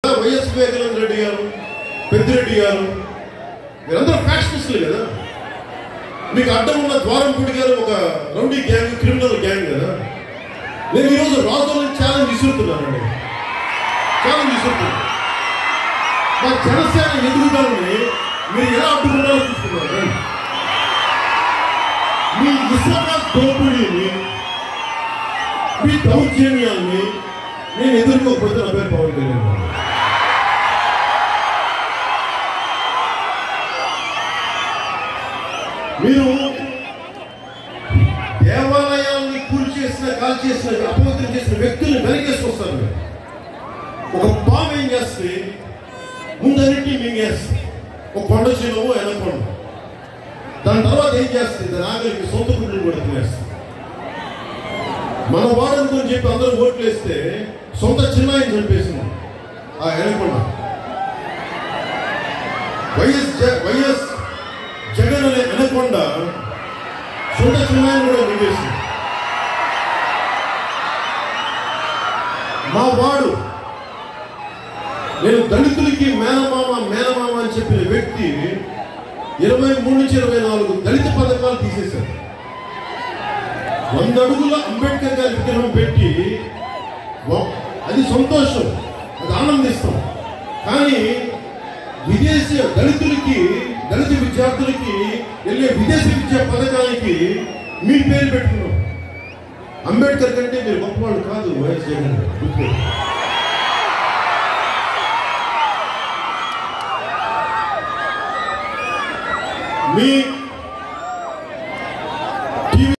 YS Vivekananda Reddy గారు పెద్దిరెడ్డి గారు వీరందరూ ఫ్యాక్షనిస్టులు కదా మీకు అడ్డం ఉన్న ద్వారంపూడి గారు ఒక రౌడీ గ్యాంగ్ క్రిమినల్ గ్యాంగ్ కదా నేను ఈరోజు రాజులను ఛాలెంజ్ విసురుతున్నానండి ఛాలెంజ్ విసురుతున్నాను మా జనసేన ఎదుగుదలని మీరు ఎలా అడ్డుకున్నారో చూస్తున్నారు మీ ఇసుక దోపిడీని మీ దౌర్జన్యాన్ని నేను ఎదుర్కోకపోతే నా పేరు పవన్ కళ్యాణ్ గారు. మీరు దేవాలయాల్ని కూల్ చేసిన కాల్ చేసిన అపవిత్రం చేసిన వ్యక్తుల్ని వెనకేసుకొస్తారు మీరు ఒక పాము ఏం చేస్తే ముందన్నిటి మింగేస్తుంది ఒక కొండ చిన్నవో ఎనకొండ దాని తర్వాత ఏం చేస్తుంది దాని ఆకలికి సొంత గుడ్లు కూడా తినేస్తుంది మన వాడనుకో చెప్పి అందరూ ఓట్లు వేస్తే సొంత చిన్నాయని చంపేసింది ఆ ఎనకొండ వైఎస్ జ- వైఎస్ జగన్ అనే అనకొండ సొంత చిన్నాయని కూడా మింగేసింది మా వాడు నేను దళితులకి మేనమామ మేనమామ అని చెప్పిన వ్యక్తి ఇరవై మూడు నుంచి ఇరవై నాలుగు దళిత పథకాలు తీసేశారు వంద అడుగుల అంబేద్కర్ గారి విగ్రహం పెట్టి వ- అది సంతోషం అది ఆనందిస్తాం కానీ విదేశీ దళితులకి దళిత విద్యార్థులకి వెళ్ళే విదేశీ విద్యా పథకానికి మీ పేరు పెట్టుకున్నాం అంబేద్కర్ కంటే మీరు గొప్పవాళ్ళు కాదు వైఎస్ జగన్ గారు. గుర్తుపెట్టుకోండి. మీ